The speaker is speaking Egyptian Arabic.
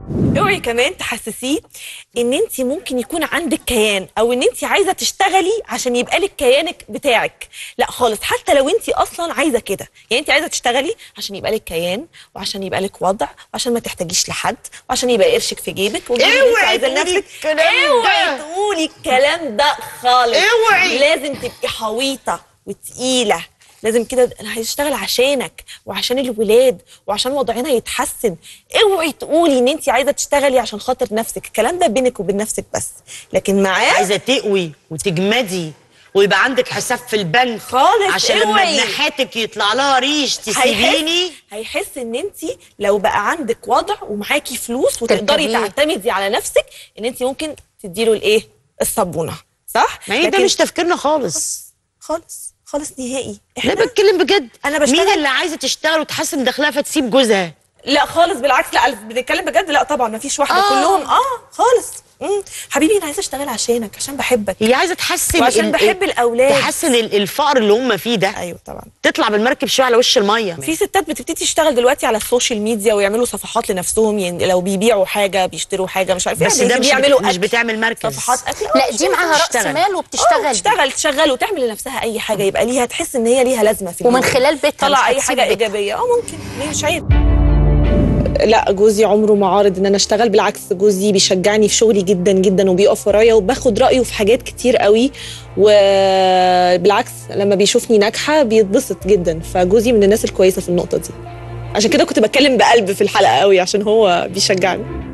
اوعي كمان تحسسيه ان انت ممكن يكون عندك كيان او ان انت عايزه تشتغلي عشان يبقى لك كيانك بتاعك لا خالص حتى لو انت اصلا عايزه كده يعني انت عايزه تشتغلي عشان يبقى لك كيان وعشان يبقى لك وضع وعشان ما تحتاجيش لحد وعشان يبقى قرشك في جيبك وتجيبي اللي انت اوعي عايزه تقولي لنفسك الكلام ده. اوعي تقولي الكلام ده خالص اوعي. لازم تبقي حويطه وتقيله لازم كده انا هشتغل عشانك وعشان الولاد وعشان وضعنا يتحسن اوعي تقولي ان انت عايزه تشتغلي عشان خاطر نفسك الكلام ده بينك وبين نفسك بس لكن معاه عايزه تقوي وتجمدي ويبقى عندك حساب في البنك خالص، عشان لما اوعي. جناحاتك يطلع لها ريش تسيبيني هيحس, هيحس ان انت لو بقى عندك وضع ومعاكي فلوس وتقدري تركبيه. تعتمدي على نفسك ان انت ممكن تديله الايه الصابونه صح ما هي ده لكن مش تفكيرنا خالص خالص خالص نهائي لا بتكلم بجد أنا بشتغل- مين اللي عايزه تشتغل وتحسن دخلها فتسيب جوزها لا خالص بالعكس لا بنتكلم بجد لا طبعا ما فيش واحده آه. كلهم اه خالص مم. حبيبي انا عايزه اشتغل عشانك عشان بحبك هي عايزه تحسن وعشان ال- بحب الأولاد. تحسن ال- الفقر اللي هم فيه ده ايوه طبعا تطلع بالمركب شويه على وش الميه في ستات بتبتدي تشتغل دلوقتي على السوشيال ميديا ويعملوا صفحات لنفسهم يعني لو بيبيعوا حاجه بيشتروا حاجه مش عارف بس ايه ده مش بيعملوا مش أكل، بتعمل مركز صفحات اكل لا دي معاها راس تشتغل. مال اه وبتشتغل تشتغل تشغل وتعمل لنفسها اي حاجه يبقى ليها تحس ان هي ليها لازمه في ومن اليوم. خلال بيتها طلع مش اي هتسيب حاجه بيتها. ايجابيه اه ممكن ليه مش عيب لا جوزي عمره ما عارض ان انا اشتغل بالعكس جوزي بيشجعني في شغلي جدا جدا وبيقف ورايا وباخد رايه في حاجات كتير قوي وبالعكس لما بيشوفني ناجحه بيتبسط جدا فجوزي من الناس الكويسه في النقطه دي عشان كده كنت بتكلم بقلب في الحلقه قوي عشان هو بيشجعني